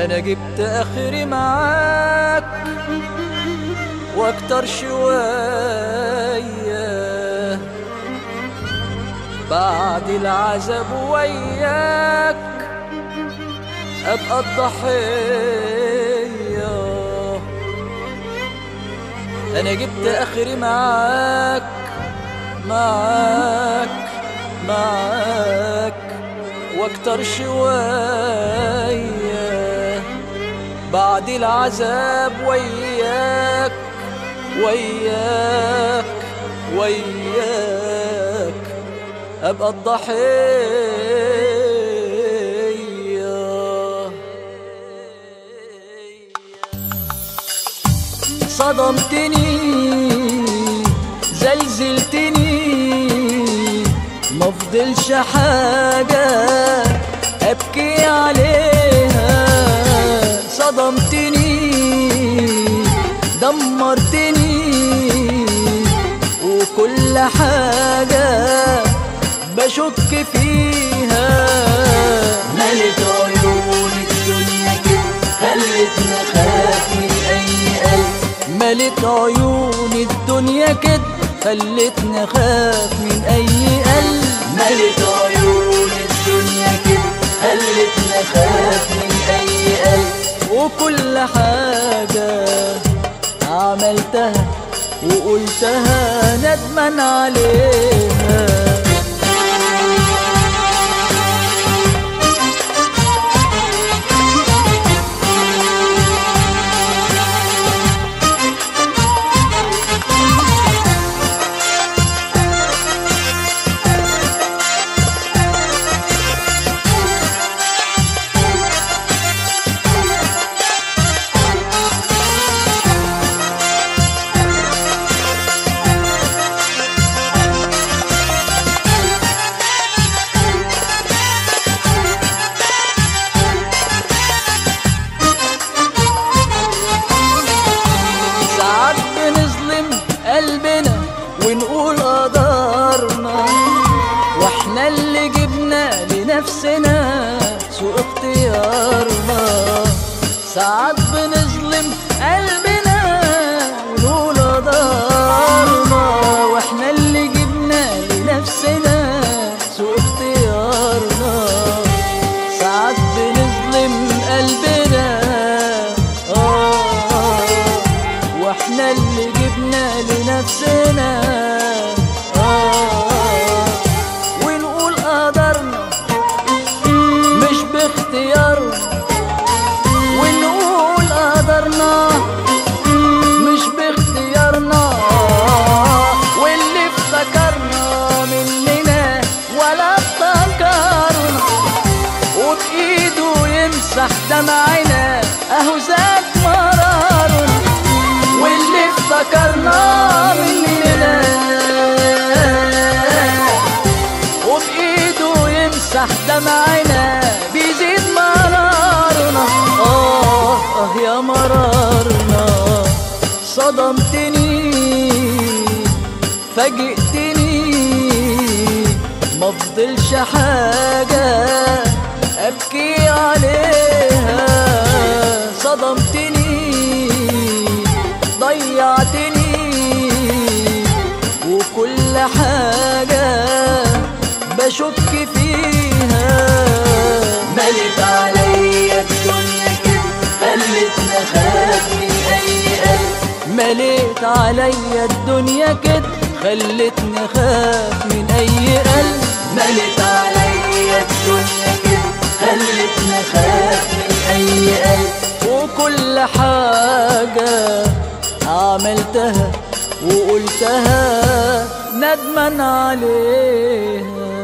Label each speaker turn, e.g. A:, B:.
A: انا جبت اخري معاك واكتر شوية بعد العذاب وياك ابقى الضحية انا جبت اخري معاك معاك معاك واكتر شوية بعد العذاب وياك وياك وياك ابقى الضحية صدمتني زلزلتني مفضلش حاجة أبكي عليها صدمتني دمرتني وكل حاجة بشك فيها
B: ملت عيون الدنيا كده خلتنا خاف من أي قلب
A: ملت عيون الدنيا كده خلتني خاف من أي قلب
B: ملت عيون الدنيا كده خلتنا خاف من أي قلب
A: وكل حاجة عملتها وقلتها ندمان عليها ساعات بنظلم قلبنا ونقول قدرنا واحنا اللي جبنا لنفسنا سوء اختيارنا ساعات بنظلم قلبنا ونقول قدرنا واحنا اللي جبنا لنفسنا سوء اختيارنا ساعات بنظلم قلبنا آه واحنا اللي جبنا لنفسنا آه ونقول قدرنا مش باختيارنا ونقول قدرنا مش باختيارنا واللي افتكرنا مننا ولا افتكرنا وبإيده يمسح دمعنا أهو زاد مرارنا واللي افتكرنا مننا وبإيده يمسح دمعنا بيزيد مرارنا آه آه يا مرارنا صدمتني فاجئتني مفضلش حاجة أبكي عليها صدمتني ضيعتني وكل حاجة بشك فيها
B: ملت عليا الدنيا كده خلتنا خاف من أي قلب
A: مليت عليا الدنيا كده خلتني خاف من أي قلب
B: ملت عليا الدنيا كده خلتنا خاف من أي قلب
A: وكل حاجة عملتها وقلتها ندمان عليها